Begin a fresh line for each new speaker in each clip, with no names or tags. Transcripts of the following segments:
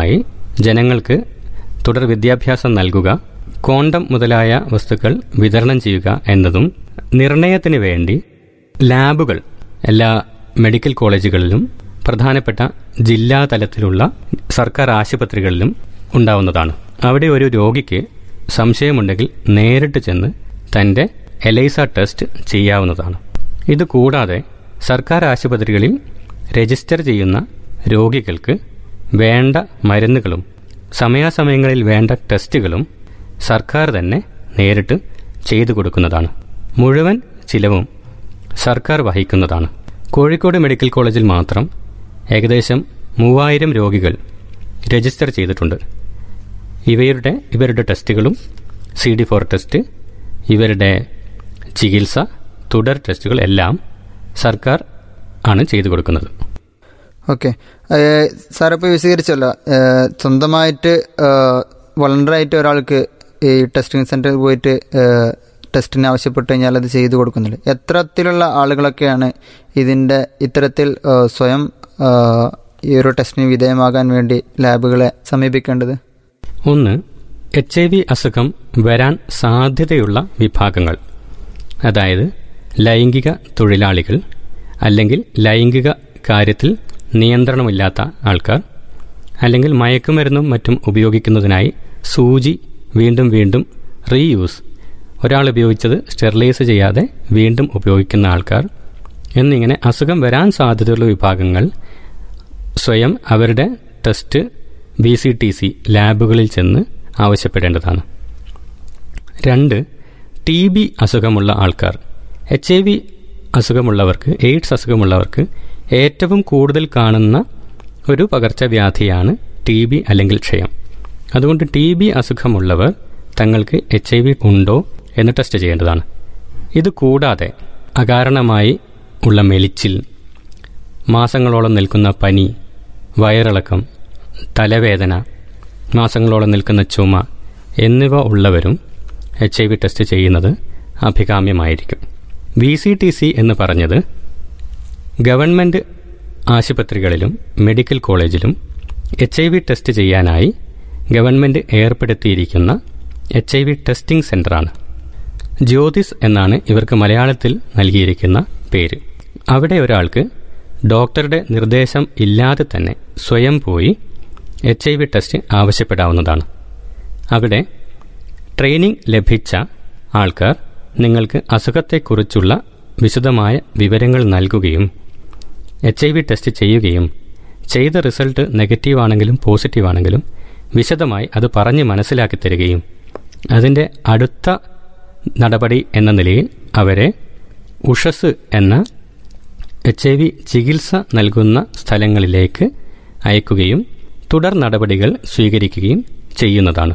ഭാഗമായി ജനങ്ങൾക്ക് തുടർ വിദ്യാഭ്യാസം നൽകുക കോണ്ടം മുതലായ വസ്തുക്കൾ വിതരണം ചെയ്യുക എന്നതും നിർണയത്തിന് വേണ്ടി ലാബുകൾ എല്ലാ മെഡിക്കൽ കോളേജുകളിലും പ്രധാനപ്പെട്ട ജില്ലാ തലത്തിലുള്ള സർക്കാർ ആശുപത്രികളിലും ഉണ്ടാവുന്നതാണ് അവിടെ ഒരു രോഗിക്ക് സംശയമുണ്ടെങ്കിൽ നേരിട്ട് ചെന്ന് തൻ്റെ എലൈസ ടെസ്റ്റ് ചെയ്യാവുന്നതാണ് ഇത് കൂടാതെ സർക്കാർ ആശുപത്രികളിൽ രജിസ്റ്റർ ചെയ്യുന്ന രോഗികൾക്ക് വേണ്ട മരുന്നുകളും സമയാസമയങ്ങളിൽ വേണ്ട ടെസ്റ്റുകളും സർക്കാർ തന്നെ നേരിട്ട് ചെയ്തു കൊടുക്കുന്നതാണ് മുഴുവൻ ചിലവും സർക്കാർ വഹിക്കുന്നതാണ് കോഴിക്കോട് മെഡിക്കൽ കോളേജിൽ മാത്രം ഏകദേശം മൂവായിരം രോഗികൾ രജിസ്റ്റർ ചെയ്തിട്ടുണ്ട് ഇവരുടെ ഇവരുടെ ടെസ്റ്റുകളും സി ഡി ഫോർ ടെസ്റ്റ് ഇവരുടെ ചികിത്സ തുടർ ടെസ്റ്റുകൾ എല്ലാം സർക്കാർ ആണ് ചെയ്തു കൊടുക്കുന്നത്
ഓക്കെ സാറിപ്പോൾ വിശദീകരിച്ചല്ലോ ഏഹ് സ്വന്തമായിട്ട് വളണ്ടറായിട്ട് ഒരാൾക്ക് ഈ ടെസ്റ്റിംഗ് സെൻറ്ററിൽ പോയിട്ട് ഏഹ് ടെസ്റ്റിന് ആവശ്യപ്പെട്ട് കഴിഞ്ഞാൽ അത് ചെയ്തു കൊടുക്കുന്നില്ല എത്രത്തിലുള്ള ആളുകളൊക്കെയാണ് ഇതിൻ്റെ ഇത്തരത്തിൽ ഏഹ് സ്വയം ഏഹ് ഈ ഒരു ടെസ്റ്റിന് വിധേയമാകാൻ വേണ്ടി ലാബുകളെ സമീപിക്കേണ്ടത്
ഒന്ന് എച്ച് ഐ വി അസുഖം വരാൻ സാധ്യതയുള്ള വിഭാഗങ്ങൾ അതായത് ലൈംഗിക തൊഴിലാളികൾ അല്ലെങ്കിൽ ലൈംഗിക കാര്യത്തിൽ നിയന്ത്രണമില്ലാത്ത ആൾക്കാർ അല്ലെങ്കിൽ മയക്കുമരുന്നും മറ്റും ഉപയോഗിക്കുന്നതിനായി സൂചി വീണ്ടും വീണ്ടും റീയൂസ് ഒരാൾ ഉപയോഗിച്ചത് സ്റ്റെറിലൈസ് ചെയ്യാതെ വീണ്ടും ഉപയോഗിക്കുന്ന ആൾക്കാർ എന്നിങ്ങനെ അസുഖം വരാൻ സാധ്യതയുള്ള വിഭാഗങ്ങൾ സ്വയം അവരുടെ test B C T C ലാബുകളിൽ ചെന്ന് ആവശ്യപ്പെടേണ്ടതാണ് രണ്ട് ടി ബി അസുഖമുള്ള ആൾക്കാർ എച്ച് ഐ വി അസുഖമുള്ളവർക്ക് എയ്ഡ്സ് അസുഖമുള്ളവർക്ക് ഏറ്റവും കൂടുതൽ കാണുന്ന ഒരു പകർച്ചവ്യാധിയാണ് ടി ബി അല്ലെങ്കിൽ ക്ഷയം അതുകൊണ്ട് ടി ബി അസുഖമുള്ളവർ തങ്ങൾക്ക് എച്ച് ഐ വി ഉണ്ടോ എന്ന് ടെസ്റ്റ് ചെയ്യേണ്ടതാണ് ഇത് കൂടാതെ അകാരണമായി ഉള്ള മെലിച്ചിൽ മാസങ്ങളോളം നിൽക്കുന്ന പനി വയറിളക്കം തലവേദന മാസങ്ങളോളം നിൽക്കുന്ന ചുമ എന്നിവ ഉള്ളവരും എച്ച് ഐ വി ടെസ്റ്റ് ചെയ്യുന്നത് അഭികാമ്യമായിരിക്കും വി സി ടി സി എന്ന് പറഞ്ഞത് ഗവൺമെൻറ് ആശുപത്രികളിലും മെഡിക്കൽ കോളേജിലും എച്ച് ഐ വി ടെസ്റ്റ് ചെയ്യാനായി ഗവൺമെൻറ് ഏർപ്പെടുത്തിയിരിക്കുന്ന എച്ച് ഐ വി ടെസ്റ്റിംഗ് സെൻ്ററാണ് ജ്യോതിസ് എന്നാണ് ഇവർക്ക് മലയാളത്തിൽ നൽകിയിരിക്കുന്ന പേര് അവിടെ ഒരാൾക്ക് ഡോക്ടറുടെ നിർദ്ദേശം ഇല്ലാതെ തന്നെ സ്വയം പോയി എച്ച് ഐ വി ടെസ്റ്റ് ആവശ്യപ്പെടാവുന്നതാണ് അവിടെ ട്രെയിനിങ് ലഭിച്ച ആൾക്കാർ നിങ്ങൾക്ക് അസുഖത്തെക്കുറിച്ചുള്ള വിശദമായ വിവരങ്ങൾ നൽകുകയും എച്ച് ഐ വി ടെസ്റ്റ് ചെയ്യുകയും ചെയ്ത റിസൾട്ട് നെഗറ്റീവ് ആണെങ്കിലും പോസിറ്റീവ് ആണെങ്കിലും വിശദമായി അത് പറഞ്ഞ് മനസ്സിലാക്കി തരികയും അതിൻ്റെ അടുത്ത നടപടി എന്ന നിലയിൽ അവരെ ഉഷസ് എന്ന എച്ച് ഐ വി ചികിത്സ നൽകുന്ന സ്ഥലങ്ങളിലേക്ക് അയക്കുകയും തുടർ നടപടികൾ സ്വീകരിക്കുകയും ചെയ്യുന്നതാണ്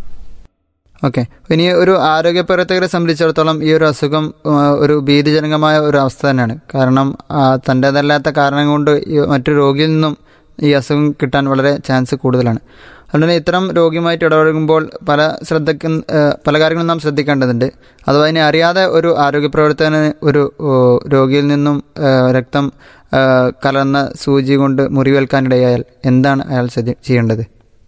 ഓക്കെ ഇനി ഒരു ആരോഗ്യ പ്രവർത്തകരെ സംബന്ധിച്ചിടത്തോളം ഈ ഒരു അസുഖം ആ, ഒരു ഭീതിജനകമായ ഒരു അവസ്ഥ തന്നെയാണ് കാരണം ആ, തൻ്റേതല്ലാത്ത കാരണം കൊണ്ട് ഈ മറ്റു രോഗിയിൽ നിന്നും ഈ അസുഖം കിട്ടാൻ വളരെ ചാൻസ് കൂടുതലാണ് അതുകൊണ്ട് തന്നെ ഇത്തരം രോഗിയുമായിട്ട് ഇടപഴകുമ്പോൾ പല ശ്രദ്ധക്ക് പല കാര്യങ്ങളും നാം ശ്രദ്ധിക്കേണ്ടതുണ്ട് അഥവാ ഇനി അറിയാതെ ഒരു ആരോഗ്യ പ്രവർത്തകന് ഒരു ഓ, രോഗിയിൽ നിന്നും ആ, രക്തം ആ, കലർന്ന സൂചി കൊണ്ട് മുറിവേൽക്കാനിടയായാൽ എന്താണ് അയാൾ ശ്രദ്ധി- ചെയ്യേണ്ടത്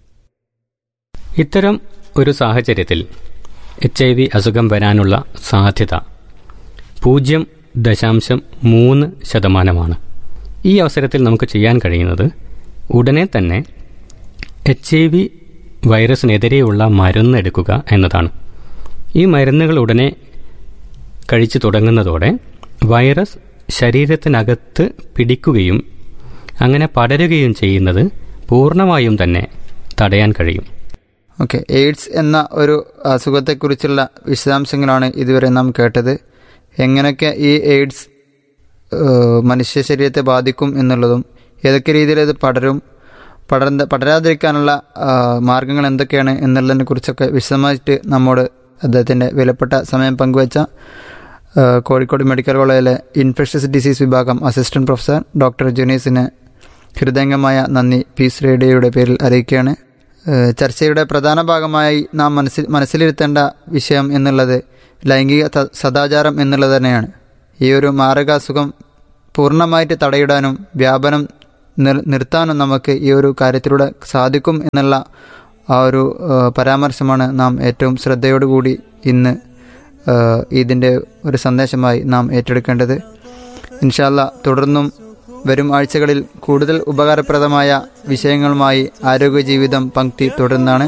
ഇത്തരം ഒരു സാഹചര്യത്തിൽ എച്ച് ഐ വി അസുഖം വരാനുള്ള സാധ്യത പൂജ്യം ദശാംശം മൂന്ന് ശതമാനമാണ് ഈ അവസരത്തിൽ നമുക്ക് ചെയ്യാൻ കഴിയുന്നത് ഉടനെ തന്നെ എച്ച് ഐ വി വൈറസിനെതിരെയുള്ള മരുന്ന് എടുക്കുക എന്നതാണ് ഈ മരുന്നുകൾ ഉടനെ കഴിച്ചു തുടങ്ങുന്നതോടെ വൈറസ് ശരീരത്തിനകത്ത് പിടിക്കുകയും അങ്ങനെ പടരുകയും ചെയ്യുന്നത് പൂർണ്ണമായും തന്നെ തടയാൻ കഴിയും
ഓക്കെ എയ്ഡ്സ് എന്ന ഒരു അസുഖത്തെക്കുറിച്ചുള്ള വിശദാംശങ്ങളാണ് ഇതുവരെ നാം കേട്ടത് എങ്ങനെയൊക്കെ ഈ എയ്ഡ്സ് ഏഹ്, മനുഷ്യ ശരീരത്തെ ബാധിക്കും എന്നുള്ളതും ഏതൊക്കെ രീതിയിൽ ഇത് പടരും പടർന്ന പടരാതിരിക്കാനുള്ള ആ, മാർഗങ്ങൾ എന്തൊക്കെയാണ് എന്നുള്ളതിനെ കുറിച്ചൊക്കെ വിശദമായിട്ട് നമ്മോട് അദ്ദേഹത്തിൻ്റെ വിലപ്പെട്ട സമയം പങ്കുവച്ച ആ, കോഴിക്കോട് മെഡിക്കൽ കോളേജിലെ ഇൻഫെഷ്യസ് ഡിസീസ് വിഭാഗം അസിസ്റ്റന്റ് പ്രൊഫസർ ഡോക്ടർ ജുനീസിന് ഹൃദയംഗമായ നന്ദി പീസ് റേഡിയോയുടെ പേരിൽ അറിയിക്കുകയാണ് ഏഹ് ചർച്ചയുടെ പ്രധാന ഭാഗമായി നാം മനസ്സിൽ മനസ്സിലിരുത്തേണ്ട വിഷയം എന്നുള്ളത് ലൈംഗിക ത- സദാചാരം എന്നുള്ളത് തന്നെയാണ് ഈ ഒരു മാരകാസുഖം പൂർണ്ണമായിട്ട് തടയിടാനും വ്യാപനം നിർ നിർത്താനും നമുക്ക് ഈ ഒരു കാര്യത്തിലൂടെ സാധിക്കും എന്നുള്ള ആ ഒരു ആ, പരാമർശമാണ് നാം ഏറ്റവും ശ്രദ്ധയോടുകൂടി ഇന്ന് ആ, ഇതിൻ്റെ ഒരു സന്ദേശമായി നാം ഏറ്റെടുക്കേണ്ടത് ഇൻഷാല്ല തുടർന്നും വരും ആഴ്ചകളിൽ കൂടുതൽ ഉപകാരപ്രദമായ വിഷയങ്ങളുമായി ആരോഗ്യ ജീവിതം പങ്ക്തി തുടർന്നാണ്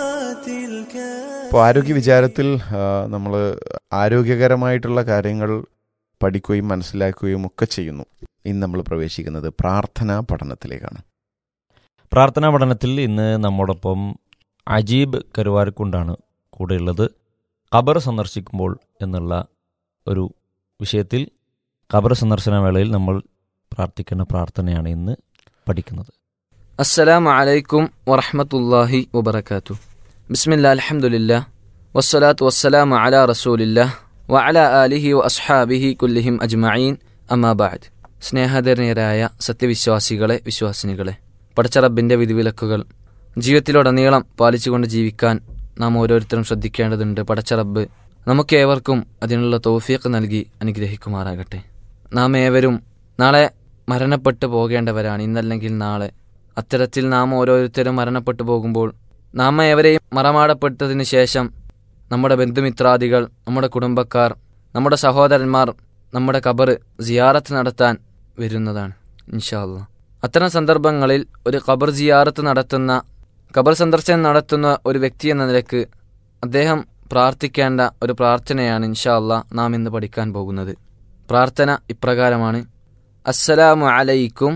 അപ്പോൾ ആരോഗ്യ വിചാരത്തിൽ നമ്മൾ ആരോഗ്യകരമായിട്ടുള്ള കാര്യങ്ങൾ പഠിക്കുകയും മനസ്സിലാക്കുകയും ഒക്കെ ചെയ്യുന്നു ഇന്ന് നമ്മൾ പ്രവേശിക്കുന്നത് പ്രാർത്ഥനാ പഠനത്തിലേക്കാണ്
പ്രാർത്ഥനാ പഠനത്തിൽ ഇന്ന് നമ്മോടൊപ്പം അജീബ് കരുവാരക്കുണ്ടാണ് കൂടെയുള്ളത് ഖബർ സന്ദർശിക്കുമ്പോൾ എന്നുള്ള ഒരു വിഷയത്തിൽ ഖബർ സന്ദർശന വേളയിൽ നമ്മൾ പ്രാർത്ഥിക്കേണ്ട പ്രാർത്ഥനയാണ് ഇന്ന് പഠിക്കുന്നത്
السلام عليكم ورحمة الله وبركاته بسم الله الحمد لله والصلاة والسلام على رسول الله وعلى آله وأصحابه كلهم أجمعين أما بعد സ്നേഹധന്യരായ സത്യവിശ്വാസികളെ വിശ്വാസിനികളെ പടച്ച റബ്ബിൻ്റെ വിധിവിലക്കുകൾ ജീവിതത്തിലുടനീളം പാലിച്ചുകൊണ്ട് ജീവിക്കാൻ നാം ഓരോരുത്തരും ശ്രദ്ധിക്കേണ്ടതുണ്ട് പടച്ച റബ്ബ് നമുക്കേവർക്കും അതിനുള്ള തോഫീക്ക് നൽകി അനുഗ്രഹിക്കുമാറാകട്ടെ നാം ഏവരും നാളെ മരണപ്പെട്ടു പോകേണ്ടവരാണ് ഇന്നല്ലെങ്കിൽ നാളെ അത്തരത്തിൽ നാം ഓരോരുത്തരും മരണപ്പെട്ടു പോകുമ്പോൾ നാം ഏവരെയും മറമാടപ്പെട്ടതിന് ശേഷം നമ്മുടെ ബന്ധുമിത്രാദികൾ നമ്മുടെ കുടുംബക്കാർ നമ്മുടെ സഹോദരന്മാർ നമ്മുടെ കബർ സിയാറത്ത് നടത്താൻ വരുന്നതാണ് ഇൻഷാല്ല അത്തരം സന്ദർഭങ്ങളിൽ ഒരു ഖബർ സിയാറത്ത് നടത്തുന്ന ഖബർ സന്ദർശനം നടത്തുന്ന ഒരു വ്യക്തി എന്ന നിലക്ക് അദ്ദേഹം പ്രാർത്ഥിക്കേണ്ട ഒരു പ്രാർത്ഥനയാണ് ഇൻഷാല്ല നാം ഇന്ന് പഠിക്കാൻ പോകുന്നത് പ്രാർത്ഥന ഇപ്രകാരമാണ് അസ്സലാമു അലൈക്കും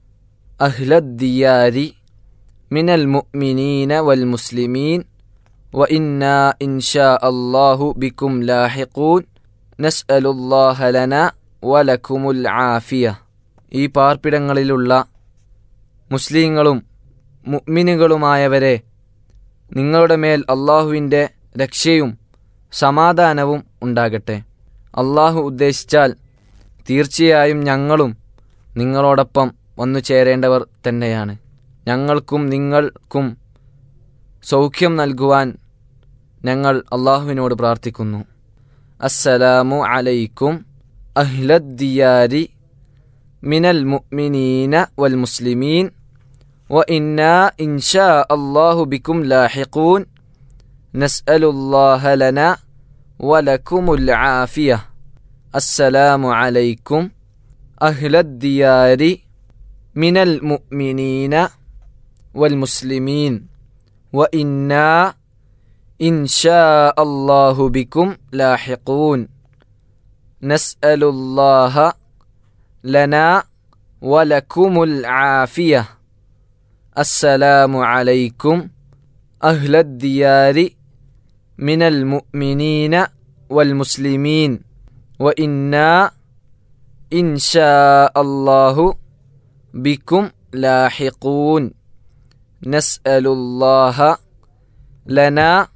അഹ്ലദ്ദിയാരി മിനൽ മുഅ്മിനീന വൽ മുസ്ലിമീൻ വ ഇന്നാ ഇൻഷാ അല്ലാഹു ബിക്കും ലാഹിഖൂൻ നസ്അലുല്ലാഹ ലന വലക്കുമുൽ ആഫിയ ഈ പാർപ്പിടങ്ങളിലുള്ള മുസ്ലിങ്ങളും മുഅ്മിനുകളുമായവരെ നിങ്ങളുടെ മേൽ അള്ളാഹുവിൻ്റെ രക്ഷയും സമാധാനവും ഉണ്ടാകട്ടെ അള്ളാഹു ഉദ്ദേശിച്ചാൽ തീർച്ചയായും ഞങ്ങളും നിങ്ങളോടൊപ്പം വന്നു ചേരേണ്ടവർ തന്നെയാണ് ഞങ്ങൾക്കും നിങ്ങൾക്കും സൗഖ്യം നൽകുവാൻ ഞങ്ങൾ അള്ളാഹുവിനോട് പ്രാർത്ഥിക്കുന്നു അസ്സലാമു അലൈക്കും അഹ്ലദ്ദിയാരി മിനൽ മുഅ്മിനീന വൽ മുസ്ലിമീൻ വ ഇന്നാ ഇൻഷാ അല്ലാഹു ബിക്കും ലാഹിഖൂൻ നസ്അലുല്ലാഹ ലന വലക്കുമുൽ ആഫിയ അസ്സലാമു അലൈക്കും അഹ്ലദ്ദിയാരി മിനൽ മുഅ്മിനീന വൽ മുസ്ലിമീൻ വ ഇന്നാ ഇൻഷാ അല്ലാഹു ബിക്കും ലാഹിഖൂൻ നസ്അലുല്ലാഹ ലന വലക്കുമുൽ ആഫിയ അസ്സലാമു അലൈക്കും അഹ്ലദ്ദിയാരി മിനൽ മുഅ്മിനീന വൽ മുസ്ലിമീൻ വ ഇന്നാ ഇൻഷാ അല്ലാഹു ബിക്കും ലാഹിഖൂൻ നസ്അലുല്ലാഹ ലന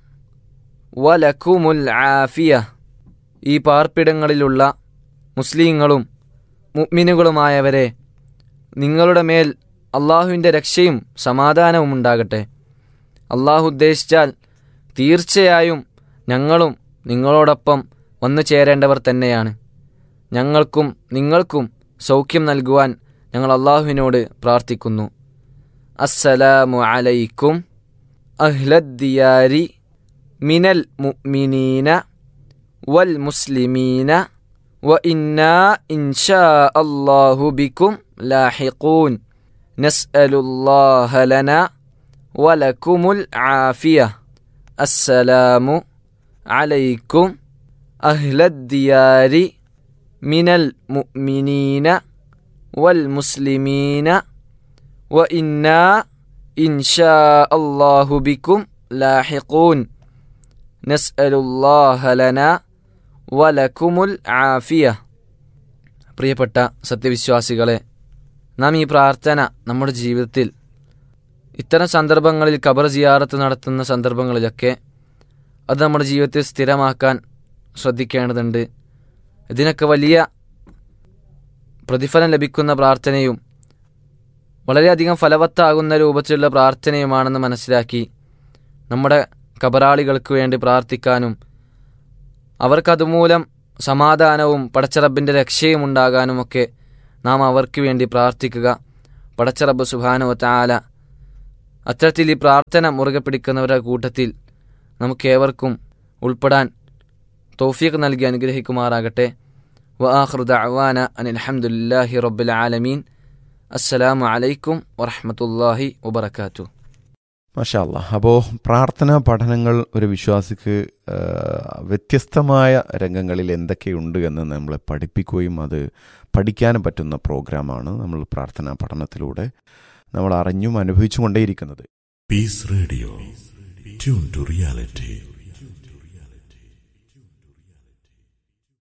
വലക്കുമുൽ ആഫിയ ഈ പാർപ്പിടങ്ങളിലുള്ള മുസ്ലിങ്ങളും മുഅ്മിനുകളുമായവരെ നിങ്ങളുടെ മേൽ അള്ളാഹുവിൻ്റെ രക്ഷയും സമാധാനവും ഉണ്ടാകട്ടെ അള്ളാഹു ഉദ്ദേശിച്ചാൽ തീർച്ചയായും ഞങ്ങളും നിങ്ങളോടൊപ്പം വന്നു ചേരേണ്ടവർ തന്നെയാണ് ഞങ്ങൾക്കും നിങ്ങൾക്കും സൗഖ്യം നൽകുവാൻ ഞങ്ങൾ അള്ളാഹുവിനോട് പ്രാർത്ഥിക്കുന്നു അസ്സലാമു അലൈക്കും അഹ്ലദ്ദിയാരി മിനൽ മുഅ്മിനീന വൽ മുസ്ലിമീന വ ഇന്നാ ഇൻഷാ അല്ലാഹു ബിക്കും ലാഹിഖൂൻ നസ്അലുല്ലാഹ ലന വലക്കുമുൽ ആഫിയ അസ്സലാമു അലൈക്കും അഹ്ലദ്ദിയാരി മിനൽ മുഅ്മിനീന വൽ മുസ്ലിമീന വ ഇന്നാ ഇൻഷാ അല്ലാഹു ബിക്കും ലാഹിഖൂൻ നസ്അലുല്ലാഹ ലന വലക്കുമുൽ ആഫിയ പ്രിയപ്പെട്ട സത്യവിശ്വാസികളെ നാം ഈ പ്രാർത്ഥന നമ്മുടെ ജീവിതത്തിൽ ഇത്തരം സന്ദർഭങ്ങളിൽ ഖബർ സിയാറത്ത് നടത്തുന്ന സന്ദർഭങ്ങളിലൊക്കെ അത് നമ്മുടെ ജീവിതത്തിൽ സ്ഥിരമാക്കാൻ ശ്രദ്ധിക്കേണ്ടതുണ്ട് ഇതിനൊക്കെ വലിയ പ്രതിഫലം ലഭിക്കുന്ന പ്രാർത്ഥനയും വളരെയധികം ഫലവത്താകുന്ന രൂപത്തിലുള്ള പ്രാർത്ഥനയുമാണെന്ന് മനസ്സിലാക്കി നമ്മുടെ കബറാളികൾക്ക് വേണ്ടി പ്രാർത്ഥിക്കാനും അവർക്കതുമൂലം സമാധാനവും പടച്ചറബിൻ്റെ രക്ഷയും ഉണ്ടാകാനുമൊക്കെ നാം അവർക്ക് വേണ്ടി പ്രാർത്ഥിക്കുക പടച്ചറബ് സുബാനോ താല അത്തരത്തിൽ ഈ പ്രാർത്ഥന മുറുകെ പിടിക്കുന്നവരുടെ കൂട്ടത്തിൽ നമുക്കേവർക്കും ഉൾപ്പെടാൻ തൗഫീഖ് നൽകി അനുഗ്രഹിക്കുമാറാകട്ടെ വആഖിറു ദഅവാന അനിൽ ഹംദുലില്ലാഹി റബ്ബിൽ ആലമീൻ അസ്സലാമു അലൈക്കും വറഹ്മത്തുള്ളാഹി വബറകാതുഹു
മാഷാ അല്ലാ അപ്പോൾ പ്രാർത്ഥനാ പഠനങ്ങൾ ഒരു വിശ്വാസിക്ക് ആ, വ്യത്യസ്തമായ രംഗങ്ങളിൽ എന്തൊക്കെയുണ്ട് എന്ന് നമ്മളെ പഠിപ്പിക്കുകയും അത് പഠിക്കാനും പറ്റുന്ന പ്രോഗ്രാമാണ് നമ്മൾ പ്രാർത്ഥനാ പഠനത്തിലൂടെ നമ്മൾ അറിഞ്ഞും അനുഭവിച്ചും കൊണ്ടേയിരിക്കുന്നത്
Peace Radio. Tune to reality.